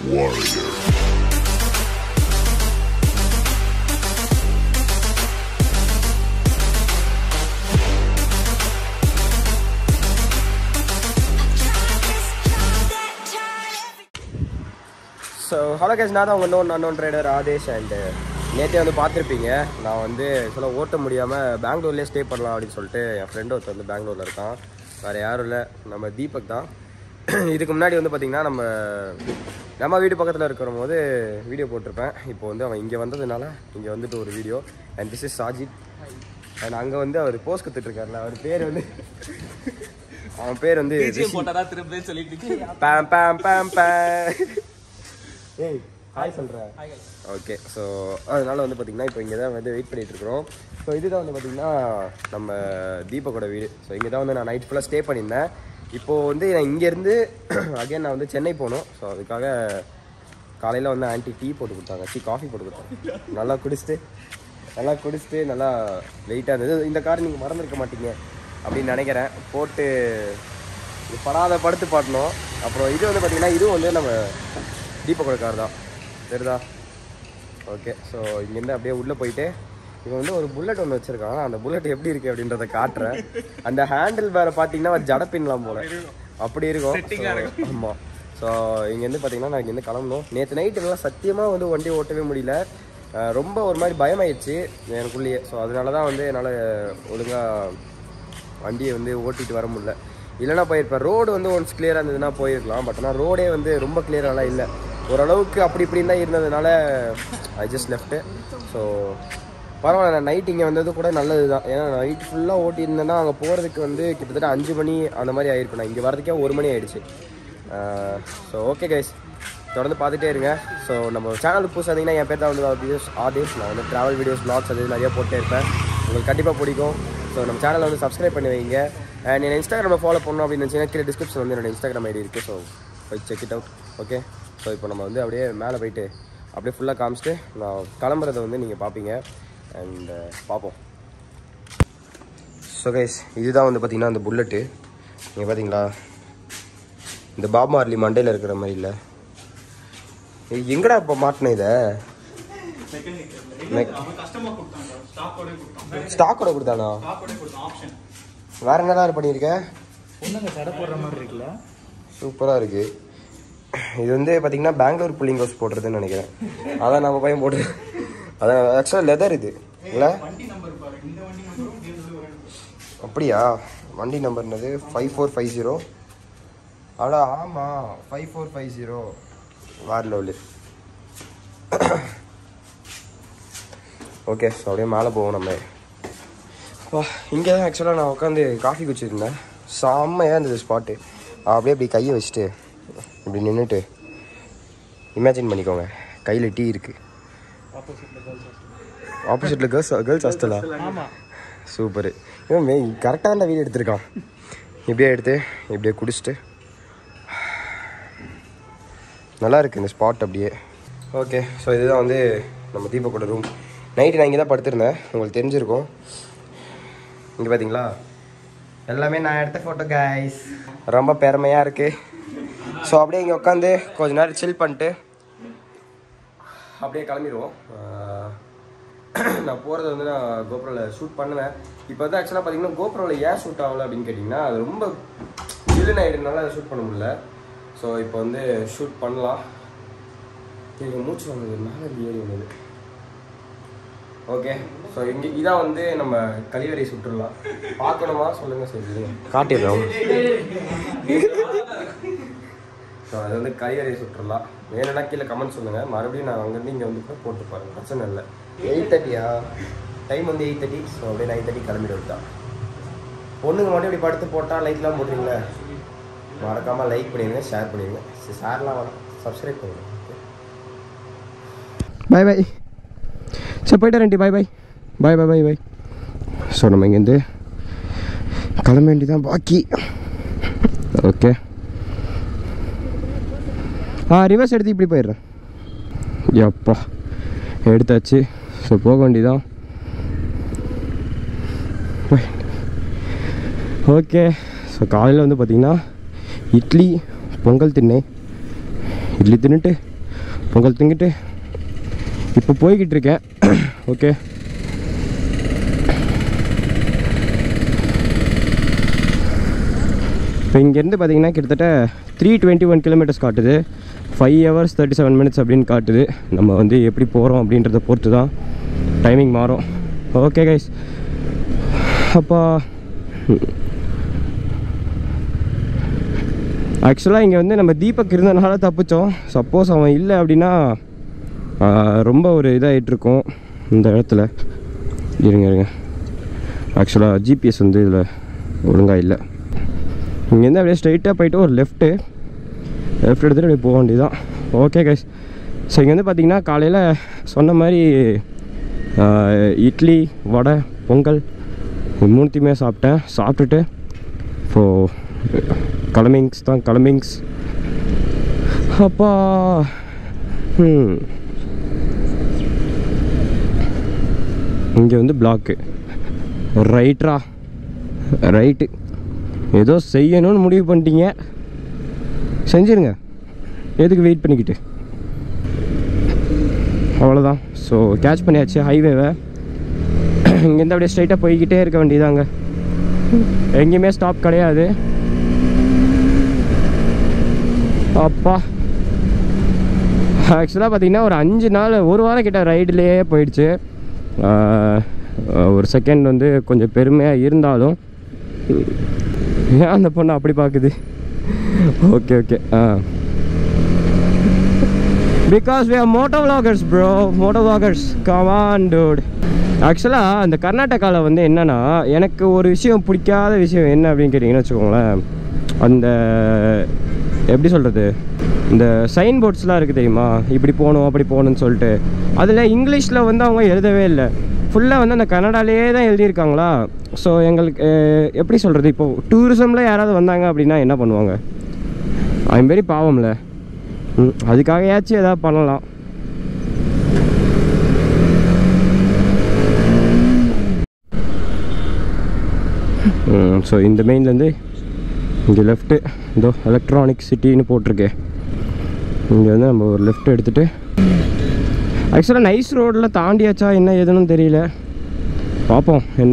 warrior. So hello case நான் தான் உங்கள் known unknown rider Aadesh and நேற்றே வந்து பார்த்துருப்பீங்க நான் வந்து சொல்ல ஓட்ட முடியாமல் பெங்களூர்லேயே ஸ்டே பண்ணலாம் அப்படின்னு சொல்லிட்டு என் ஃப்ரெண்டு ஒருத்தர் வந்து பெங்களூரில் இருக்கான் வேறு யாரும் இல்லை நம்ம தீபக் தான் இதுக்கு முன்னாடி வந்து பார்த்திங்கன்னா நம்ம நம்ம வீடு பக்கத்தில் இருக்கிற போது வீடியோ போட்டிருப்பேன் இப்போ வந்து அவன் இங்கே வந்ததுனால இங்கே வந்துட்டு ஒரு video and this is Sajid and அங்கே வந்து அவர் போஸ்ட் கொடுத்துட்ருக்காருல அவர் பேர் வந்து அவன் பேர் வந்து போட்டதா திரும்ப சொல்லிட்டு பேம் பேம் பேம் பேம் ஏய் ஹாய் சொல்கிறேன் ஓகே ஸோ அதனால வந்து பார்த்திங்கன்னா இப்போ இங்கே தான் வந்து வெயிட் பண்ணிட்டு இருக்கிறோம் ஸோ இதுதான் வந்து பார்த்திங்கன்னா நம்ம தீபக்கோட வீடு ஸோ இங்கே தான் வந்து நான் நைட் ஃபுல்லாக ஸ்டே பண்ணியிருந்தேன் இப்போது வந்து நான் இங்கேருந்து அகைன் நான் வந்து சென்னை போகணும் ஸோ அதுக்காக காலையில் வந்து ஆன்ட்டி டீ போட்டு கொடுத்தாங்க டீ காஃபி போட்டு கொடுத்தாங்க நல்லா குடிச்சிட்டு நல்லா குடிச்சிட்டு நல்லா வெயிட்டாக இருந்தது இந்த கார் நீங்கள் மறந்துருக்க மாட்டீங்க அப்படின்னு நினைக்கிறேன் போட்டு இது படாத படுத்து பாட்டணும் அப்புறம் இது வந்து பார்த்தீங்கன்னா இதுவும் வந்து நம்ம தீபக்கோட கார் தான் சரிதா ஓகே ஸோ இங்கேருந்து அப்படியே உள்ளே போயிட்டு இவன் வந்து ஒரு புல்லட் ஒன்று வச்சிருக்கான் அந்த புல்லட் எப்படி இருக்கு அப்படின்றத காட்டுறேன் அந்த ஹேண்டில் வேற பார்த்தீங்கன்னா ஜட பின்னலாம் போல அப்படி இருக்கும் ஆமாம் ஸோ இங்கேருந்து பார்த்தீங்கன்னா நான் இங்கேருந்து கிளம்பணும் நேற்று நைட்டு எல்லாம் சத்தியமாக வந்து வண்டி ஓட்டவே முடியல அஹ் ரொம்ப ஒரு மாதிரி பயமாயிடுச்சு எனக்குள்ளேயே ஸோ அதனால தான் வந்து என்னால் ஒழுங்காக வண்டியை வந்து ஓட்டிட்டு வர முடியல இல்லைனா போயிருப்பேன் ரோடு வந்து ஒன்ஸ் கிளியராக இருந்ததுன்னா போயிருக்கலாம் பட் ஆனால் ரோடே வந்து ரொம்ப கிளியராலாம் இல்லை ஓரளவுக்கு அப்படி இப்படின்னு தான் இருந்ததுனால ஐ ஜஸ்ட் லெஃப்ட்டு ஸோ பரவாயில்ல நான் நைட் இங்கே வந்தது கூட நல்லது தான் ஏன்னா நைட் ஃபுல்லாக ஓட்டியிருந்தேன்னா அங்கே போகிறதுக்கு வந்து கிட்டத்தட்ட அஞ்சு மணி அந்த மாதிரி ஆயிருப்பேன் நான் இங்கே வரதுக்கே ஒரு மணி ஆயிடுச்சு ஸோ ஓகே கைஸ் தொடர்ந்து பார்த்துட்டே இருங்க ஸோ நம்ம சேனலுக்கு புதுசாக இருந்தீங்கன்னா என் பேர் தான் வந்து ஆதேஷ் ஆதேஷ் நான் வந்து ட்ராவல் வீடியோஸ் பிளாக்ஸ் அது இது நிறைய போட்டே இருப்பேன் உங்களுக்கு கண்டிப்பாக பிடிக்கும் ஸோ நம்ம சேனலை வந்து சப்ஸ்கிரைப் பண்ணி வைங்க அண்ட் என்ன இன்ஸ்டாகிராமில் ஃபாலோ பண்ணணும் அப்படின்னு நினச்சிங்கன்னா கீழே டிஸ்கிரிப்ஷன் வந்து என்னோட இன்ஸ்டாகிராம் ஐடி இருக்குது ஸோ போய் check it out okay so இப்போ நம்ம வந்து அப்படியே மேலே போயிட்டு அப்படியே ஃபுல்லாக காமிச்சிட்டு நான் கிளம்புறதை வந்து நீங்கள் பார்ப்பீங்க அண்ட் பார்ப்போம் ஸோ கைஸ் இதுதான் வந்து பார்த்தீங்கன்னா அந்த புல்லட்டு நீங்கள் பார்த்தீங்களா இந்த பாப் மார்லி மண்டையில் இருக்கிற மாதிரி இல்லை ஏய், எங்கடா இப்போ மாட்டின இதை கஸ்டமர் கொடுத்தாங்க ஸ்டாக்கோட கொடுத்தாங்க ஸ்டாக்கோட கொடுத்தானா ஸ்டாக்கோட கொடுத்தான் ஆப்ஷன் வேற என்னடா பண்ணியிருக்க ஒண்ணுங்க சடை போடுற மாதிரி இருக்குல்ல சூப்பராக இருக்கு இது வந்து பார்த்தீங்கன்னா பெங்களூர் புல்லிங் ஹவுஸ் போடுறதுன்னு நினைக்கிறேன் அதான் நம்ம பையன் போட்டு அதான் ஆக்சுவலாக லெதர் இது இல்லை வண்டி நம்பர் பாரு இந்த வண்டி நம்பரும் இந்த வண்டி அப்படியா வண்டி நம்பர் என்னது ஃபைவ் ஃபோர் ஃபைவ் ஜீரோ அடா ஆமாம் ஃபைவ் ஃபோர் ஃபைவ் ஜீரோ வேறு லெவலு ஓகே ஸோ அப்படியே மேலே போவோம் நம்ம வா இங்கே தான் ஆக்சுவலாக நான் உட்காந்து காஃபி குடிச்சிருந்தேன் செம்மையாக இருந்தது ஸ்பாட்டு அப்படியே அப்படி கையை வச்சுட்டு இப்படி நின்றுட்டு இமேஜின் பண்ணிக்கோங்க கையில் டீ இருக்குது ஆப்போசிட்டில் கேர்ள்ஸ் கேர்ள்ஸ் ஹாஸ்டலா ஆமா சூப்பர் இவன் மே கரெக்டாக தான் வீடியோ எடுத்திருக்கான் இப்படியே எடுத்து இப்படியே குடிச்சிட்டு நல்லா இருக்கு இந்த ஸ்பாட் அப்படியே ஓகே ஸோ இதுதான் வந்து நம்ம தீபக்கோட ரூம் நைட்டு நான் இங்கே தான் படுத்திருந்தேன் உங்களுக்கு தெரிஞ்சிருக்கும் இங்கே பார்த்தீங்களா எல்லாமே நான் எடுத்த ஃபோட்டோ கைஸ் ரொம்ப பெருமையாக இருக்குது ஸோ அப்படியே இங்கே உட்காந்து கொஞ்ச நேரம் சில் பண்ணிட்டு அப்படியே கிளம்பிடுவோம் ஆஹ் நான் போகிறத வந்து நான் கோப்ரோவில் ஷூட் பண்ணுவேன் இப்போ வந்து ஆக்சுவலாக பார்த்தீங்கன்னா கோப்ரோவில் ஏன் ஷூட் ஆகல அப்படின்னு கேட்டிங்கன்னா அது ரொம்ப சில்லுன்னு ஆகிடுனால அதை ஷூட் பண்ண முடியல ஸோ இப்போ வந்து ஷூட் பண்ணலாம் நீங்கள் மூச்சு வந்தது மேலே இருந்து ஏறி வந்தது ஓகே ஸோ இங்கே இதான் வந்து நம்ம கழிவறை சுற்றுலா பார்க்கணுமா சொல்லுங்கள் சரி காட்டிடுறோம் ஸோ அது வந்து கழிவறை சுற்றுலா வேணும்னா கீழே கமெண்ட் சொல்லுங்கள் மறுபடியும் நான் அங்கேருந்து இங்கே வந்து கூட போட்டு பாருங்க பிரச்சனை இல்லை எயிட் தேர்ட்டியா டைம் வந்து எயிட் தேர்ட்டி ஸோ அப்படியே நைன் தேர்ட்டி கிளம்பிட்டு விட்டான் பொண்ணுங்க மட்டும் இப்படி படுத்து போட்டால் லைக்லாம் போட்டுருங்களே மறக்காமல் லைக் பண்ணிடுங்க ஷேர் பண்ணிடுங்க ஷேர்லாம் வேணாம் சப்ஸ்கிரைப் பண்ணுங்க பாய் பாய் சரி போயிட்டு ரெண்டி பாய் பாய் பாய் பாய் பாய் பாய் ஸோ நம்ம இங்கேருந்து கிளம்ப வேண்டியதான் பாக்கி ஓகே ஆ ரிவர்ஸ் எடுத்து இப்படி போயிடுறேன் எப்பா எடுத்தாச்சு ஸோ போக வேண்டியதான் ஓகே ஸோ காலையில் வந்து பார்த்திங்கன்னா இட்லி பொங்கல் தின்னேன் இட்லி தின்னுட்டு பொங்கல் திங்கிட்டு இப்போ போய்கிட்டு இருக்கேன் ஓகே இப்போ இங்கேருந்து பார்த்தீங்கன்னா கிட்டத்தட்ட த்ரீ டுவெண்ட்டி ஒன் கிலோமீட்டர்ஸ் காட்டுது five hours thirty seven minutes அப்படின்னு காட்டுது நம்ம வந்து எப்படி போகிறோம் அப்படின்றத பொறுத்து தான் டைமிங் மாறும் ஓகே கைஸ் அப்பா ஆக்சுவலாக இங்கே வந்து நம்ம தீபக் இருந்தனால தப்பிச்சோம் சப்போஸ் அவன் இல்லை அப்படின்னா ஆஹ், ரொம்ப ஒரு இதாகிட்டு இருக்கும் இந்த இடத்துல இருங்க இருங்க ஆக்சுவலாக ஜிபிஎஸ் வந்து இதில் ஒழுங்காக இல்லை இங்கேருந்து அப்படியே ஸ்ட்ரைட்டாக போயிட்டு ஒரு லெஃப்ட்டு லெஃப்ட் எடுத்துகிட்டு அப்படியே போக வேண்டியதுதான் ஓகே கைஸ் ஸோ இங்கே வந்து பார்த்தீங்கன்னா காலையில் சொன்ன மாதிரி ஆஹ், இட்லி வடை பொங்கல் இது மூணுத்தையுமே சாப்பிட்டேன் சாப்பிட்டுட்டு இப்போது கிளம்பிங்ஸ் தான் கிளம்பிங்ஸ் அப்பா ம் இங்கே வந்து பிளாக்கு ரைட்ரா ரைட்டு ஏதோ செய்யணும்னு முடிவு பண்ணிட்டீங்க செஞ்சிருங்க எதுக்கு வெயிட் பண்ணிக்கிட்டு அவ்வளோதான் ஸோ கேட்ச் பண்ணியாச்சு ஹைவேவை இங்கேருந்து அப்படியே ஸ்ட்ரைட்டாக போய்கிட்டே இருக்க வேண்டியதாங்க எங்கேயுமே ஸ்டாப் கிடையாது அப்பா ஆக்சுவலாக பார்த்தீங்கன்னா ஒரு அஞ்சு நாள் ஒரு வாரம் கிட்ட ரைடுலேயே போயிடுச்சு ஆஹ், ஒரு செகண்ட் வந்து கொஞ்சம் பெருமையாக இருந்தாலும் ஏன் அந்த பொண்ணு அப்படி பார்க்குது ஓகே ஓகே ஆ because we are motor vloggers bro motor vloggers come on dude ஆக்சுவலாக அந்த கர்நாடகாவில் வந்து என்னன்னா எனக்கு ஒரு விஷயம் பிடிக்காத விஷயம் என்ன அப்படின்னு கேட்டிங்கன்னு வச்சுக்கோங்களேன் அந்த எப்படி சொல்கிறது இந்த சைன் போர்ட்ஸ்லாம் இருக்குது தெரியுமா இப்படி போகணும் அப்படி போகணும்னு சொல்லிட்டு அதில் இங்கிலீஷில் வந்து அவங்க எழுதவே இல்லை ஃபுல்லாக வந்து அந்த கன்னடாலேயே தான் எழுதியிருக்காங்களா ஸோ எங்களுக்கு அஹ், எப்படி சொல்கிறது இப்போது டூரிசமில் யாராவது வந்தாங்க அப்படின்னா என்ன பண்ணுவாங்க அவன் பெரிய பாவம்ல ம், அதுக்காகயாச்சும் ஏதாவது பண்ணலாம் ஸோ இந்த மெயின்லேருந்து இங்கே லெஃப்ட்டு இதோ எலக்ட்ரானிக் சிட்டின்னு போட்டிருக்கேன் இங்கே வந்து நம்ம ஒரு லெஃப்ட் எடுத்துகிட்டு ஆக்சுவலாக நைஸ் ரோடில் தாண்டியாச்சா என்ன ஏதுன்னு தெரியல பார்ப்போம் என்ன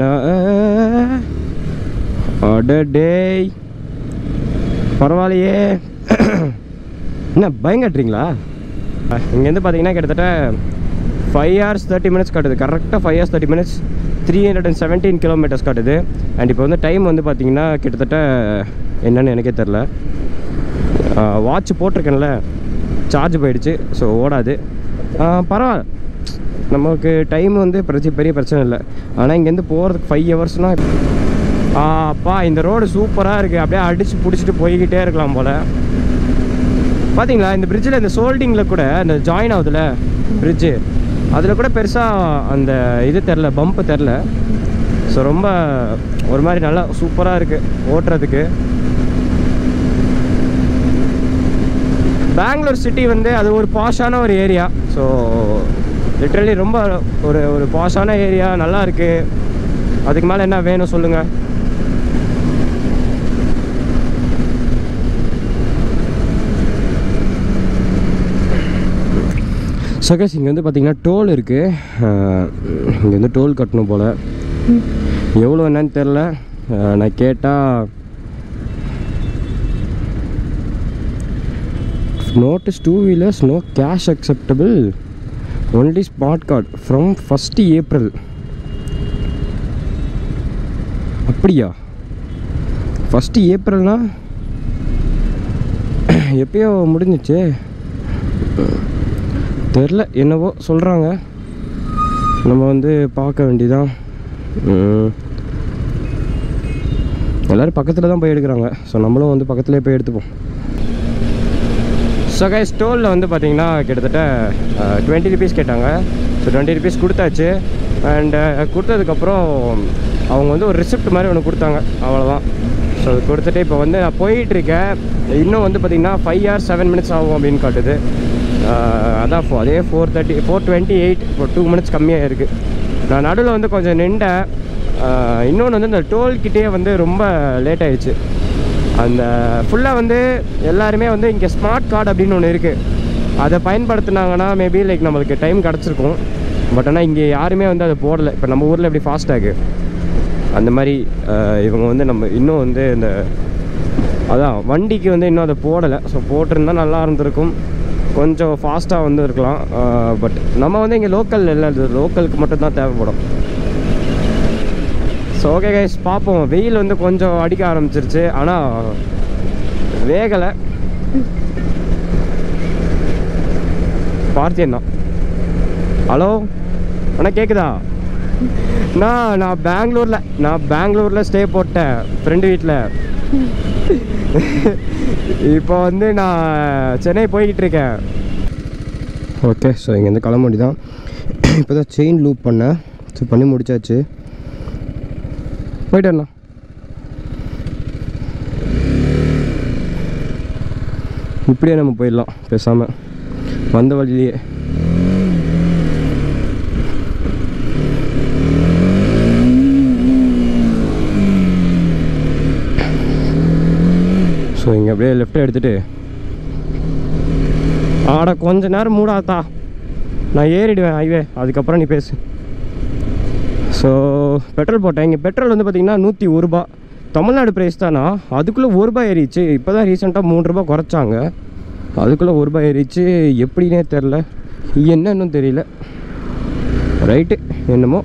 அட டேய் பரவாயில்லையே என்ன பயங்கட்டுறீங்களா இங்கேருந்து பார்த்தீங்கன்னா கிட்டத்தட்ட ஃபைவ் ஹவர்ஸ் தேர்ட்டி மினிட்ஸ் காட்டுது கரெக்டாக five hours thirty minutes three hundred and seventeen kilometres காட்டுது அண்ட் இப்போ வந்து டைம் வந்து பார்த்தீங்கன்னா கிட்டத்தட்ட என்னன்னு எனக்கே தெரில வாட்ச் போட்டிருக்கேன்ல சார்ஜ் போயிடுச்சு ஸோ ஓடாது ஆஹ் பரவாயில்ல நமக்கு டைம் வந்து பிரச்சனை பெரிய பிரச்சனை இல்லை ஆனால் இங்கேருந்து போகிறதுக்கு ஃபைவ் ஹவர்ஸ்னால் அப்பா இந்த ரோடு சூப்பராக இருக்குது அப்படியே அடித்து பிடிச்சிட்டு போய்கிட்டே இருக்கலாம் போல் பார்த்தீங்களா இந்த பிரிட்ஜில் இந்த சோல்டிங்கில் கூட அந்த ஜாயின் ஆகுதுல பிரிட்ஜு அதில் கூட பெருசாக அந்த இது தெரில பம்ப்பு தெரில ஸோ ரொம்ப ஒரு மாதிரி நல்லா சூப்பராக இருக்குது ஓட்டுறதுக்கு பெங்களூர் சிட்டி வந்து அது ஒரு பாஷான ஒரு ஏரியா ஸோ லிட்ரலி ரொம்ப ஒரு ஒரு பாஷான ஏரியா நல்லா இருக்குது அதுக்கு மேலே என்ன வேணும் சொல்லுங்கள் சகஸ் இங்கே வந்து பார்த்தீங்கன்னா டோல் இருக்குது இங்கே வந்து டோல் கட்டணும் போல் எவ்வளோ என்னன்னு தெரில நான் கேட்டால் notice two wheelers no cash acceptable only smart card from first April அப்படியா ஃபஸ்ட்டு ஏப்ரல்னா எப்பயோ முடிஞ்சிச்சு தெரில என்னவோ சொல்கிறாங்க நம்ம வந்து பார்க்க வேண்டியதான் ம். எல்லோரும் பக்கத்தில் தான் போய் எடுக்கிறாங்க ஸோ நம்மளும் வந்து பக்கத்துலேயே போய் எடுத்துப்போம் ஸோ கை ஸ்டோலில் வந்து பார்த்தீங்கன்னா கிட்டத்தட்ட டுவெண்ட்டி ருபீஸ் கேட்டாங்க ஸோ டுவெண்ட்டி ருபீஸ் கொடுத்தாச்சு அண்டு கொடுத்ததுக்கப்புறம் அவங்க வந்து ஒரு ரிசிப்ட் மாதிரி ஒன்று கொடுத்தாங்க அவ்வளோதான் ஸோ அது கொடுத்துட்டு இப்போ வந்து நான் போயிட்டுருக்கேன் இன்னும் வந்து பார்த்திங்கன்னா ஃபைவ் ஹவர்ஸ் செவன் மினிட்ஸ் ஆகும் அப்படின்னு காட்டுது அஹ் அதான் ஃபோ அதே four thirty four twenty eight இப்போ டூ மினிட்ஸ் கம்மியாக இருக்குது நான் நடுவில் வந்து கொஞ்சம் நின்றேன் இன்னொன்று வந்து இந்த டோல்கிட்டே வந்து ரொம்ப லேட் ஆயிடுச்சு அந்த ஃபுல்லாக வந்து எல்லாருமே வந்து இங்கே ஸ்மார்ட் கார்டு அப்படின்னு ஒன்று இருக்குது அதை பயன்படுத்துனாங்கன்னா மேபி லைக் நம்மளுக்கு டைம் கிடச்சிருக்கும் பட் ஆனால் இங்கே யாருமே வந்து அதை போடலை இப்போ நம்ம ஊரில் எப்படி ஃபாஸ்டாகு அந்த மாதிரி அஹ், இவங்க வந்து நம்ம இன்னும் வந்து இந்த அதான் வண்டிக்கு வந்து இன்னும் அதை போடலை ஸோ போட்டிருந்தா நல்லா இருந்திருக்கும் கொஞ்சம் ஃபாஸ்ட்டாக வந்து இருக்கலாம் பட் நம்ம வந்து இங்கே லோக்கல் இல்லை லோக்கலுக்கு மட்டும்தான் தேவைப்படும் ஸோ ஓகே கைஸ் பார்ப்போம் வெயில் வந்து கொஞ்சம் அடிக்க ஆரம்பிச்சிருச்சு ஆனால் வேகலை பார்த்தியன் தான் ஹலோ அண்ணா கேட்குதா நான் நான் பெங்களூரில் நான் பெங்களூரில் ஸ்டே போட்டேன் ஃப்ரெண்டு வீட்டில் இப்போ வந்து நான் சென்னை போய்கிட்டு இருக்கேன் ஓகே ஸோ இங்கேருந்து கிளம்ப வேண்டியதான் இப்போ தான் செயின் லூப் பண்ணேன் ஸோ பண்ணி முடிச்சாச்சு போயிட்டு வரலாம் இப்படியே நம்ம போயிடலாம் பேசாமல் வந்த வழியிலேயே ஸோ இங்கே அப்படியே லெஃப்ட் எடுத்துட்டு ஆட கொஞ்ச நேரம் மூடாதா நான் ஏறிடுவேன் ஹைவே அதுக்கப்புறம் நீ பேசு ஸோ பெட்ரோல் போட்டேன் இங்கே பெட்ரோல் வந்து பார்த்திங்கன்னா நூற்றி ஒரு ரூபா தமிழ்நாடு ப்ரைஸ் தானா அதுக்குள்ளே ஒரு ரூபாய் ஏறிச்சு இப்போ தான் ரீசெண்டாக மூணு ரூபா குறைச்சாங்க அதுக்குள்ளே ஒரு ரூபாய் ஏறிச்சு எப்படின்னே தெரில என்னன்னு தெரியல ரைட்டு என்னமோ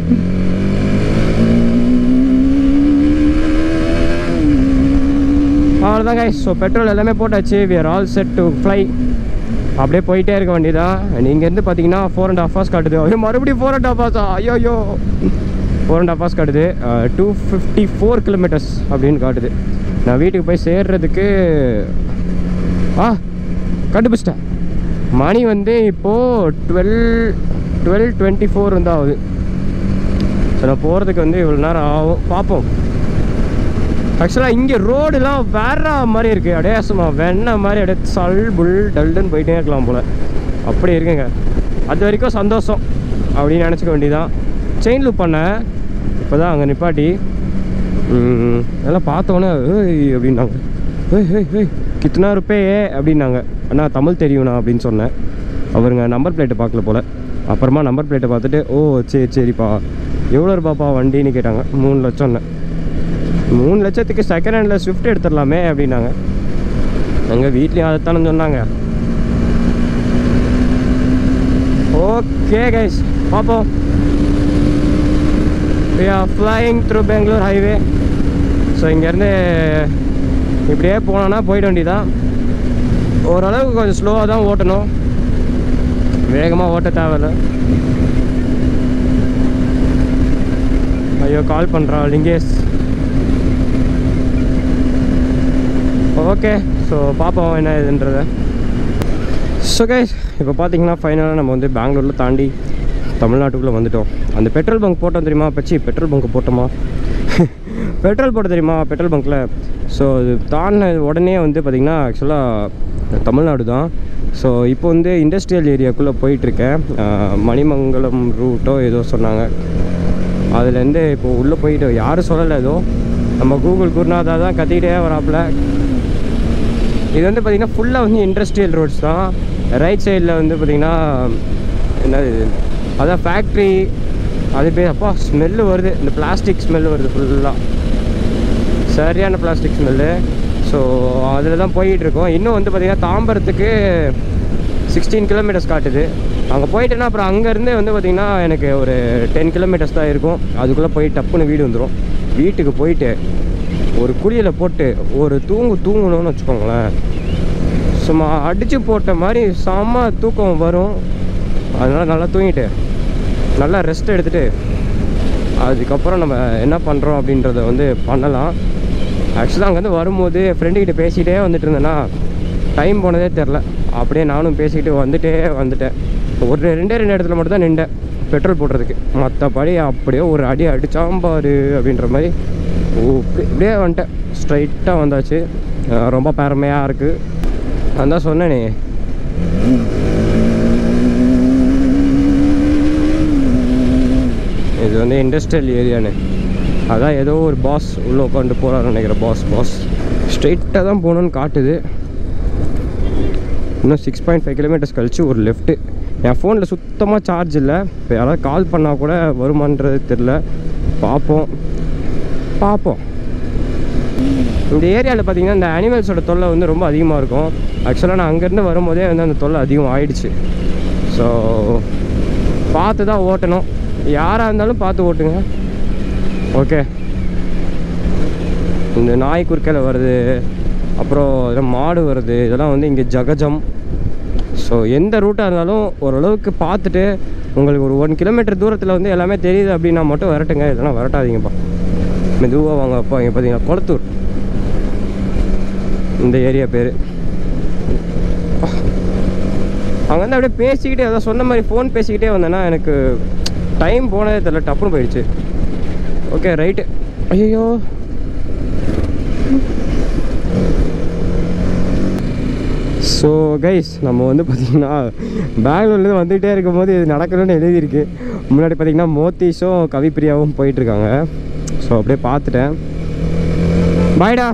அவ்வளோதான் guys ஸோ பெட்ரோல் எல்லாமே போட்டாச்சு we are all set to fly அப்படியே போயிட்டே இருக்க வேண்டியதான் இங்கேருந்து பார்த்தீங்கன்னா ஃபோர் அண்ட் ஹாஃப் ஹவர்ஸ் காட்டுது ஐயோ மறுபடியும் ஃபோர் அண்ட் ஹாஃப் ஹவர்ஸா ஐயோ ஃபோர் அண்ட் ஹாஃப் ஹவர்ஸ் காட்டுது டூ ஃபிஃப்டி ஃபோர் கிலோமீட்டர்ஸ் அப்படின்னு காட்டுது நான் வீட்டுக்கு போய் சேர்றதுக்கு ஆ கண்டுபிடிச்சிட்டேன் மணி வந்து இப்போது டுவெல் டுவெல் டுவெண்ட்டி ஃபோர் வந்து ஆகுது ஸோ நான் போகிறதுக்கு வந்து இவ்வளோ நேரம் ஆகும் பார்ப்போம் ஆக்சுவலாக இங்கே ரோடுலாம் வேற மாதிரி இருக்குது அப்படியே சும்மா வெண்ணெய் மாதிரி அப்படியே சல் புல் டல்டுன்னு போயிட்டே இருக்கலாம் போல் அப்படி இருக்குங்க அது வரைக்கும் சந்தோஷம் அப்படின்னு நினச்சிக்க வேண்டியதான் செயின் லூப் பண்ணேன் இப்போ தான் அங்கே நிப்பாட்டி ம், அதெல்லாம் பார்த்தோன்னே ஏய் அப்படின்னாங்க ஏய் ஏய் ஏய் கித்தனா ருப்பே அப்படின்னாங்க அண்ணா தமிழ் தெரியும்ண்ணா அப்படின்னு சொன்னேன் அவருங்க நம்பர் பிளேட்டை பார்க்கல போல் அப்புறமா நம்பர் பிளேட்டை பார்த்துட்டு ஓ சரி சரிப்பா எவ்வளோ ரூபாப்பா வண்டின்னு கேட்டாங்க மூணு லட்சம்னு மூணு லட்சத்துக்கு செகண்ட் ஹேண்டில் ஸ்விஃப்ட் எடுத்துடலாமே அப்படின்னாங்க எங்கள் வீட்லேயும் அதைத்தானே சொன்னாங்க ஓகே கைஸ் பார்ப்போம் we are flying through Bangalore highway so இங்கேருந்து இப்படியே போனோன்னா போயிட வேண்டியதான் ஓரளவுக்கு கொஞ்சம் ஸ்லோவாக தான் ஓட்டணும் வேகமாக ஓட்ட தேவையில்ல ஐயோ கால் பண்ணுறா லிங்கேஷ் ஓகே ஸோ பார்ப்போம் என்ன இதுன்றத ஸோ கைஸ் இப்போ பார்த்தீங்கன்னா ஃபைனலாக நம்ம வந்து பெங்களூரில் தாண்டி தமிழ்நாட்டுக்குள்ளே வந்துட்டோம் அந்த பெட்ரோல் பங்க் போட்டோம் தெரியுமா பச்சி பெட்ரோல் பங்க் போட்டோமா பெட்ரோல் போட்ட தெரியுமா பெட்ரோல் பங்க்கில் ஸோ இது தாண்டின உடனே வந்து பார்த்திங்கன்னா ஆக்சுவலாக தமிழ்நாடு தான் ஸோ இப்போ வந்து இண்டஸ்ட்ரியல் ஏரியாக்குள்ளே போயிட்டுருக்கேன் மணிமங்கலம் ரூட்டோ ஏதோ சொன்னாங்க அதுலேருந்து இப்போ உள்ளே போயிட்டு யாரும் சொல்லலை ஏதோ நம்ம கூகுள் குருநாதா தான் கத்திக்கிட்டே வராப்புல இது வந்து பார்த்திங்கன்னா ஃபுல்லாக வந்து இண்டஸ்ட்ரியல் ரோட்ஸ் தான் ரைட் சைடில் வந்து பார்த்திங்கன்னா என்னது இது? அதான் ஃபேக்ட்ரி அது பேர் அப்பா ஸ்மெல்லு வருது இந்த பிளாஸ்டிக் ஸ்மெல்லு வருது ஃபுல்லாக சரியான பிளாஸ்டிக் ஸ்மெல்லு ஸோ அதில் தான் போயிட்டு இருக்கோம் இன்னும் வந்து பார்த்திங்கன்னா தாம்பரத்துக்கு சிக்ஸ்டீன் கிலோமீட்டர்ஸ் காட்டுது அங்கே போயிட்டேன்னா அப்புறம் அங்கேருந்தே வந்து பார்த்திங்கன்னா எனக்கு ஒரு டென் கிலோமீட்டர்ஸ் தான் இருக்கும் அதுக்குள்ளே போய் டப்புன்னு வீடு வந்துடும் வீட்டுக்கு போயிட்டு ஒரு குளியலை போட்டு ஒரு தூங்கு தூங்கணும்னு வச்சுக்கோங்களேன் சும்மா அடித்து போட்ட மாதிரி செம்ம தூக்கம் வரும் அதனால் நல்லா தூங்கிட்டு நல்லா ரெஸ்ட் எடுத்துகிட்டு அதுக்கப்புறம் நம்ம என்ன பண்ணுறோம் அப்படின்றத வந்து பண்ணலாம் ஆக்சுவலாக அங்கேருந்து வரும்போது ஃப்ரெண்டுக்கிட்ட பேசிகிட்டே வந்துட்டு இருந்தேன்னா டைம் போனதே தெரில அப்படியே நானும் பேசிக்கிட்டு வந்துட்டே வந்துட்டேன் ஒரு ரெண்டே ரெண்டு இடத்துல மட்டும் தான் நின்றேன் பெட்ரோல் போடுறதுக்கு மற்றபடி அப்படியே ஒரு அடி அடிச்சாம்பாரு அப்படின்ற மாதிரி ஓ இப்படி இப்படியே வந்துட்டேன் ஸ்ட்ரைட்டாக வந்தாச்சு அஹ் ரொம்ப பெருமையாக இருக்குது நான் தான் சொன்னேனே இது வந்து இண்டஸ்ட்ரியல் ஏரியான்னு அதான் ஏதோ ஒரு பாஸ் உள்ளே உட்காந்து போகிறான்னு நினைக்கிறேன் பாஸ் பாஸ் ஸ்ட்ரைட்டாக தான் போகணுன்னு காட்டுது இன்னும் சிக்ஸ் பாயிண்ட் ஃபைவ் கிலோமீட்டர்ஸ் கழிச்சு ஒரு லெஃப்ட்டு என் ஃபோனில் சுத்தமாக சார்ஜ் இல்லை இப்போ யாராவது கால் பண்ணால் கூட வருமானது தெரில பார்ப்போம் பார்ப்போம் இந்த ஏரியாவில் பார்த்தீங்கன்னா இந்த அனிமல்ஸோட தொல்லை வந்து ரொம்ப அதிகமாக இருக்கும் ஆக்சுவலாக நான் அங்கேருந்து வரும்போதே வந்து அந்த தொல்லை அதிகம் ஆயிடுச்சு ஸோ பார்த்து தான் ஓட்டணும் யாராக இருந்தாலும் பார்த்து ஓட்டுங்க ஓகே இந்த நாய் குறுக்கையில் வருது அப்புறம் இதெல்லாம் மாடு வருது இதெல்லாம் வந்து இங்கே ஜகஜம் ஸோ எந்த ரூட்டாக இருந்தாலும் ஓரளவுக்கு பார்த்துட்டு உங்களுக்கு ஒரு ஒன் கிலோமீட்டர் தூரத்தில் வந்து எல்லாமே தெரியுது அப்படின்னா மட்டும் வரட்டுங்க இதெல்லாம் வரட்டாதீங்கப்பா மெதுவாக வாங்க அப்பா இங்கே பார்த்தீங்கன்னா குளத்தூர் இந்த ஏரியா பேர் அங்கே வந்து அப்படியே பேசிக்கிட்டே அதான் சொன்ன மாதிரி ஃபோன் பேசிக்கிட்டே வந்தேன்னா எனக்கு டைம் போனதே தெரியல டப்புன்னு போயிடுச்சு ஓகே ரைட்டு ஐயோ ஸோ கைஸ் நம்ம வந்து பார்த்திங்கன்னா பெங்களூர்லேருந்து வந்துகிட்டே இருக்கும்போது இது நடக்கணும்னு எழுதியிருக்கு முன்னாடி பார்த்திங்கன்னா மோத்திஷும் கவிப்பிரியாவும் போயிட்டுருக்காங்க ஸோ அப்படியே பார்த்துட்டேன் பாய்டா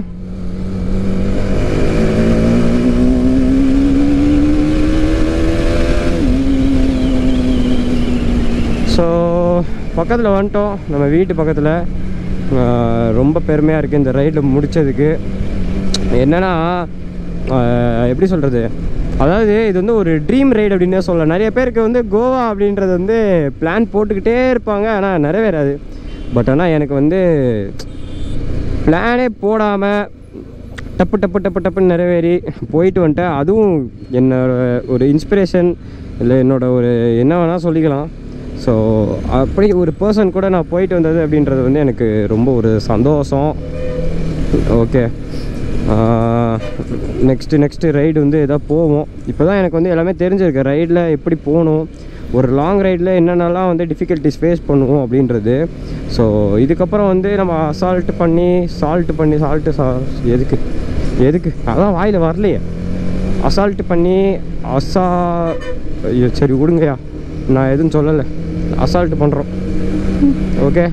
ஸோ பக்கத்தில் வந்துட்டோம் நம்ம வீட்டு பக்கத்தில் ஆஹ், ரொம்ப பெருமையாக இருக்குது இந்த ரைடில் முடித்ததுக்கு என்னென்னா எப்படி சொல்கிறது அதாவது இது வந்து ஒரு ட்ரீம் ரைடு அப்படின்னே சொல்லலாம் நிறைய பேருக்கு வந்து கோவா அப்படின்றது வந்து பிளான் போட்டுக்கிட்டே இருப்பாங்க ஆனால் நிறைவேறாது பட் ஆனால் எனக்கு வந்து பிளானே போடாமல் டப்பு டப்பு டப்பு டப்புன்னு நிறைவேறி போயிட்டு வந்துட்டேன் அதுவும் என்னோட ஒரு இன்ஸ்பிரேஷன் இல்லை என்னோட ஒரு என்ன வேணால் சொல்லிக்கலாம் ஸோ அப்படி ஒரு பர்சன் கூட நான் போயிட்டு வந்தது அப்படின்றது வந்து எனக்கு ரொம்ப ஒரு சந்தோஷம் ஓகே நெக்ஸ்ட்டு நெக்ஸ்ட்டு ரைடு வந்து எதாவது போவோம் இப்போ தான் எனக்கு வந்து எல்லாமே தெரிஞ்சிருக்கு ரைடில் எப்படி போகணும் ஒரு லாங் ரைடில் என்னென்னலாம் வந்து டிஃபிகல்ட்டிஸ் ஃபேஸ் பண்ணுவோம் அப்படின்றது ஸோ இதுக்கப்புறம் வந்து நம்ம அசால்ட் பண்ணி சால்ட்டு பண்ணி சால்ட்டு சா எதுக்கு எதுக்கு அதான் வாயில் வரலையே அசால்ட்டு பண்ணி அசா ஐயோ, சரி விடுங்கய்யா நான் எதுவும் சொல்லலை அசால்ட்டு பண்ணுறோம் ஓகே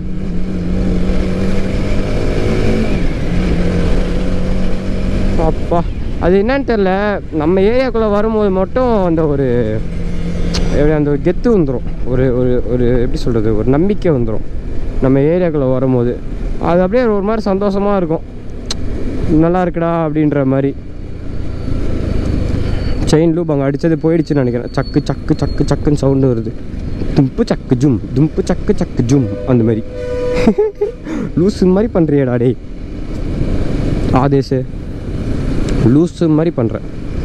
அப்பா அது என்னன்னு தெரில நம்ம ஏரியாக்குள்ளே வரும்போது மட்டும் அந்த ஒரு எப்படி அந்த ஒரு கெத்து வந்துடும் ஒரு ஒரு ஒரு எப்படி சொல்கிறது ஒரு நம்பிக்கை வந்துடும் நம்ம ஏரியாக்குள்ளே வரும்போது அது அப்படியே ஒரு மாதிரி சந்தோஷமாக இருக்கும் நல்லா இருக்குடா அப்படின்ற மாதிரி செயின் லூப் அங்கே அடித்தது போயிடுச்சுன்னு நினைக்கிறேன் சக்கு சக்கு சக்கு சக்குன்னு சவுண்டு வருது தும்பு சக்கு ஜும் தும்பு சக்கு சக்கு ஜும் அந்த மாதிரி லூஸு மாதிரி பண்ணுறியடா டேய் ஆதேஷு லூஸு மாதிரி பண்ணுறேன்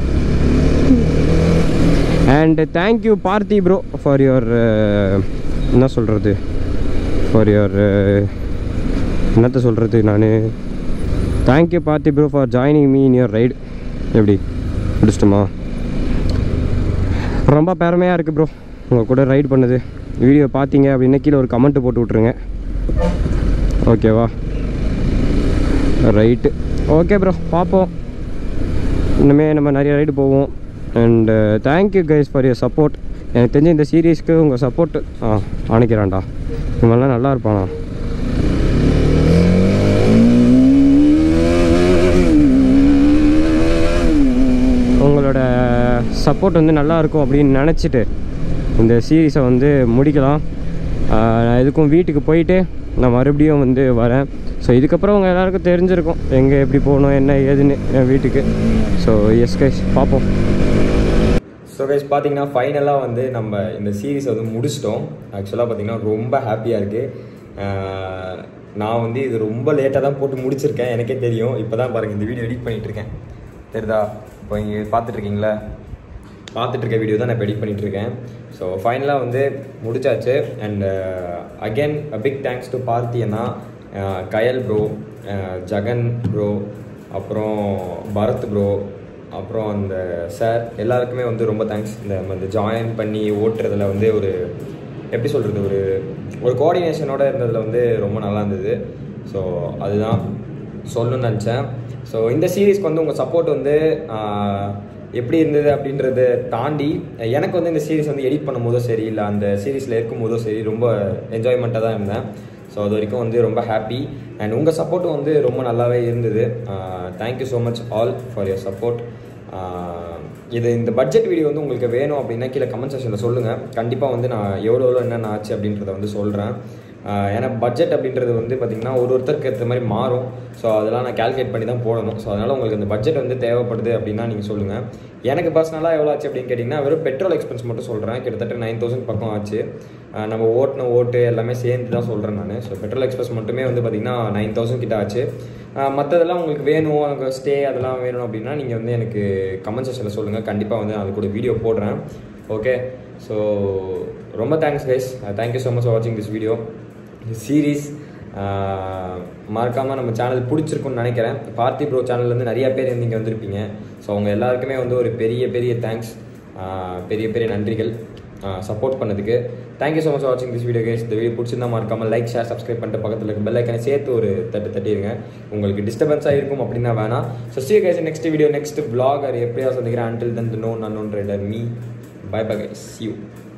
and thank you Parthi bro for your என்ன சொல்கிறது ஃபார் யுவர் என்னத்த சொல்கிறது நான் thank you Parthi bro for joining me in your ride எப்படி முடிச்சிட்டோமா ரொம்ப பெருமையாக இருக்குது ப்ரோ உங்கள் கூட ரைட் பண்ணது வீடியோ பார்த்தீங்க அப்படின்னா கீழே ஒரு கமெண்ட் போட்டு விட்ருங்க ஓகேவா ரைட்டு ஓகே ப்ரோ பார்ப்போம் இன்னுமே நம்ம நிறைய ரைடு போவோம் and thank you guys for your support எனக்கு தெரிஞ்ச இந்த சீரீஸ்க்கு உங்கள் சப்போர்ட் ஆ அணைக்கிறான்டா இவங்கெல்லாம் நல்லா இருப்பானா உங்களோட சப்போர்ட் வந்து நல்லா இருக்கும் அப்படின்னு நினச்சிட்டு இந்த சீரீஸை வந்து முடிக்கலாம் ஆஹ் நான் இதுக்கும் வீட்டுக்கு போயிட்டு நான் மறுபடியும் வந்து வரேன் ஸோ இதுக்கப்புறம் உங்கள் எல்லாருக்கும் தெரிஞ்சிருக்கும் எங்கே எப்படி போகணும் என்ன ஏதுன்னு என் வீட்டுக்கு ஸோ எஸ் கைஸ் பார்ப்போம் ஸோ கைஸ் பார்த்தீங்கன்னா ஃபைனலாக வந்து நம்ம இந்த சீரிஸ் வந்து முடிச்சிட்டோம் ஆக்சுவலாக பார்த்தீங்கன்னா ரொம்ப ஹாப்பியாக இருக்குது நான் வந்து இது ரொம்ப லேட்டாக தான் போட்டு முடிச்சிருக்கேன் எனக்கே தெரியும் இப்போ தான் பாருங்கள் இந்த வீடியோ எடிட் பண்ணிட்டு இருக்கேன் தெரியுதா இப்போ இங்கே பார்த்துட்ருக்கீங்களா பார்த்துட்டு இருக்க வீடியோ தான் நான் இப்போ எடிட் பண்ணிட்டு இருக்கேன் ஸோ ஃபைனலாக வந்து முடிச்சாச்சு and again big thanks to Parthi அண்ணா அஹ், கயல் ப்ரோ ஜகன் ப்ரோ அப்புறம் பரத் ப்ரோ அப்புறம் அந்த சார் எல்லாருக்குமே வந்து ரொம்ப தேங்க்ஸ் இந்த நம்ம இந்த ஜாயின் பண்ணி ஓட்டுறதுல வந்து ஒரு எப்படி சொல்கிறது ஒரு ஒரு கோஆர்டினேஷனோட இருந்ததில் வந்து ரொம்ப நல்லா இருந்தது ஸோ அதுதான் சொல்லணும்னு நினச்சேன் ஸோ இந்த சீரீஸ்க்கு வந்து உங்கள் சப்போர்ட் வந்து ஆஹ், எப்படி இருந்தது அப்படின்றத தாண்டி எனக்கு வந்து இந்த சீரிஸ் வந்து எடிட் பண்ணும்போதோ சரி இல்லை அந்த சீரீஸில் இருக்கும்போதோ சரி ரொம்ப என்ஜாய்மெண்ட்டாக தான் இருந்தேன் ஸோ அது வரைக்கும் வந்து ரொம்ப ஹாப்பி அண்ட் உங்கள் சப்போர்ட்டும் வந்து ரொம்ப நல்லாவே இருந்தது thank you so much all for your support ஆஹ் இது இந்த பட்ஜெட் வீடியோ வந்து உங்களுக்கு வேணும் அப்படின்னா கீழே கமெண்ட் செக்ஷனில் சொல்லுங்கள் கண்டிப்பாக வந்து நான் எவ்வளோ எவ்வளோ என்னென்ன ஆச்சு அப்படின்றத வந்து சொல்கிறேன் ஏன்னா பட்ஜெட் அப்படின்றது வந்து பார்த்திங்கன்னா ஒரு ஒருத்தருக்கு ஏற்ற மாதிரி மாறும் ஸோ அதெல்லாம் நான் கால்குலேட் பண்ணி தான் போடணும் ஸோ அதனால் உங்களுக்கு இந்த பட்ஜெட் வந்து தேவைப்படுது அப்படின்னா நீங்கள் சொல்லுங்கள் எனக்கு பர்சனலாக எவ்வளோ ஆச்சு அப்படின்னு கேட்டிங்கன்னா வெறும் பெட்ரோல் எக்ஸ்பென்ஸ் மட்டும் சொல்கிறேன் கிட்டத்தட்ட நைன் தௌசண்ட் பக்கம் ஆச்சு ஆஹ் நம்ம ஓட்டின ஓட்டு எல்லாமே சேர்ந்து தான் சொல்கிறேன் நான் ஸோ பெட்ரோல் எக்ஸ்பென்ஸ் மட்டுமே வந்து பார்த்திங்கன்னா நைன் தௌசண்ட் கிட்ட ஆச்சு மற்றதெல்லாம் உங்களுக்கு வேணும் அங்கே ஸ்டே அதெல்லாம் வேணும் அப்படின்னா நீங்கள் வந்து எனக்கு கமெண்ட் செக்ஷனில் சொல்லுங்கள் கண்டிப்பாக வந்து நான் அது கூட வீடியோ போடுறேன் ஓகே ஸோ ரொம்ப thanks guys thank you so much for வாட்சிங் திஸ் வீடியோ சீரீஸ் மறக்காமல் நம்ம சேனல் பிடிச்சிருக்குன்னு நினைக்கிறேன் பார்த்தி ப்ரோ சேனல்லேருந்து நிறைய பேர் வந்து இங்கே வந்திருப்பீங்க ஸோ அவங்க எல்லாருக்குமே வந்து ஒரு பெரிய பெரிய தேங்க்ஸ் பெரிய பெரிய நன்றிகள் சப்போர்ட் பண்ணதுக்கு தேங்க்யூ ஸோ மச் வாட்சிங் திஸ் வீடியோ கேஸ் இந்த வீடியோ பிடிச்சிருந்தா மறக்காமல் லைக் ஷேர் சப்ஸ்கிரைப் பண்ணிட்டு பக்கத்தில் இருக்க பெல் ஐக்கனை சேர்த்து ஒரு தட்டு தட்டிடுங்க உங்களுக்கு டிஸ்டர்பன்ஸாக இருக்கும் அப்படின்னா வேணாம் so see guys next video next vlog அது எப்படியா சந்திக்கிறேன் until then no nun rider me bye bye guys you